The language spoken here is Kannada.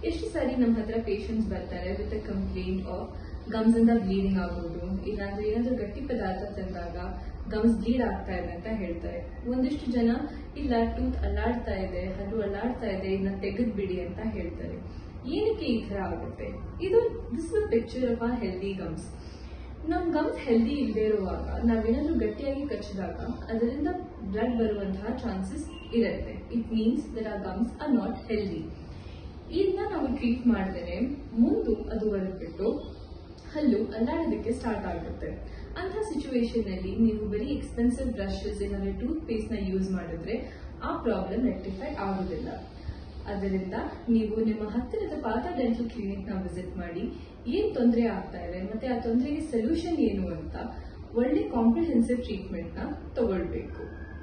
ಎಷ್ಟು ಸಾರಿ ನಮ್ಮ ಹತ್ರ ಪೇಷಂಟ್ಸ್ ಬರ್ತಾರೆ with a complaint of gums ಇಂದ ಬ್ಲೀಡಿಂಗ್ ಆಗೋದು ಇಲ್ಲಾಂದ್ರೆ ಏನಾದ್ರೂ ಗಟ್ಟಿ ಪದಾರ್ಥ ತಿಂದಾಗ ಗಮ್ಸ್ ಬ್ಲೀಡ್ ಆಗ್ತಾ ಇದೆ ಅಂತ ಹೇಳ್ತಾರೆ ಒಂದಿಷ್ಟು ಜನ ಇಲ್ಲ ಟೂತ್ ಅಲ್ಲಾಡ್ತಾ ಇದೆ ಹಲ್ಲು ಅಲ್ಲಾಡ್ತಾ ಇದೆ ಇದನ್ನ ತೆಗೆದ್ ಬಿಡಿ ಅಂತ ಹೇಳ್ತಾರೆ ಏನಕ್ಕೆ ಈ ತರ ಆಗುತ್ತೆ ಇದು this is picture of a healthy gums ನಮ್ ಗಮ್ಸ್ ಹೆಲ್ದಿ ಇಲ್ಲದೆ ಇರುವಾಗ ನಾವೇನಾದ್ರೂ ಗಟ್ಟಿಯಾಗಿ ಕಚ್ಚಿದಾಗ ಅದರಿಂದ ಬ್ಲಡ್ ಬರುವಂತಹ ಚಾನ್ಸಸ್ ಇರುತ್ತೆ ಇಟ್ ಮೀನ್ಸ್ ದಟ್ ಆ ಗಮ್ಸ್ ಆರ್ ನಾಟ್ ಹೆಲ್ದಿ ಇದನ್ನ ನಾವು ಟ್ರೀಟ್ ಮಾಡಿದ್ರೆ ಮುಂದು ಅದು ಬರೆದ್ಬಿಟ್ಟು ಹಲ್ಲು ಅಲ್ಲಾಡೋದಕ್ಕೆ ಸ್ಟಾರ್ಟ್ ಆಗುತ್ತೆ ಅಂತ ಸಿಚುವೇಶನ್ ಅಲ್ಲಿ ನೀವು ಬರೀ ಎಕ್ಸ್ಪೆನ್ಸಿವ್ ಬ್ರಷಸ್ ಏನಾದ್ರೆ ಟೂತ್ ಪೇಸ್ಟ್ ನ ಯೂಸ್ ಮಾಡಿದ್ರೆ ಆ ಪ್ರಾಬ್ಲಮ್ ರೆಕ್ಟಿಫೈ ಆಗುದಿಲ್ಲ ಅದರಿಂದ ನೀವು ನಿಮ್ಮ ಹತ್ತಿರದ ಪಾತ ಡೆಂಟಲ್ ಕ್ಲಿನಿಕ್ ನ ವಿಸಿಟ್ ಮಾಡಿ ಏನ್ ತೊಂದರೆ ಆಗ್ತಾ ಇದೆ ಮತ್ತೆ ಆ ತೊಂದರೆಗೆ ಸೊಲ್ಯೂಷನ್ ಏನು ಅಂತ ಒಳ್ಳೆ ಕಾಂಪ್ರಿಹೆನ್ಸಿವ್ ಟ್ರೀಟ್ಮೆಂಟ್ ನ ತಗೊಳ್ಬೇಕು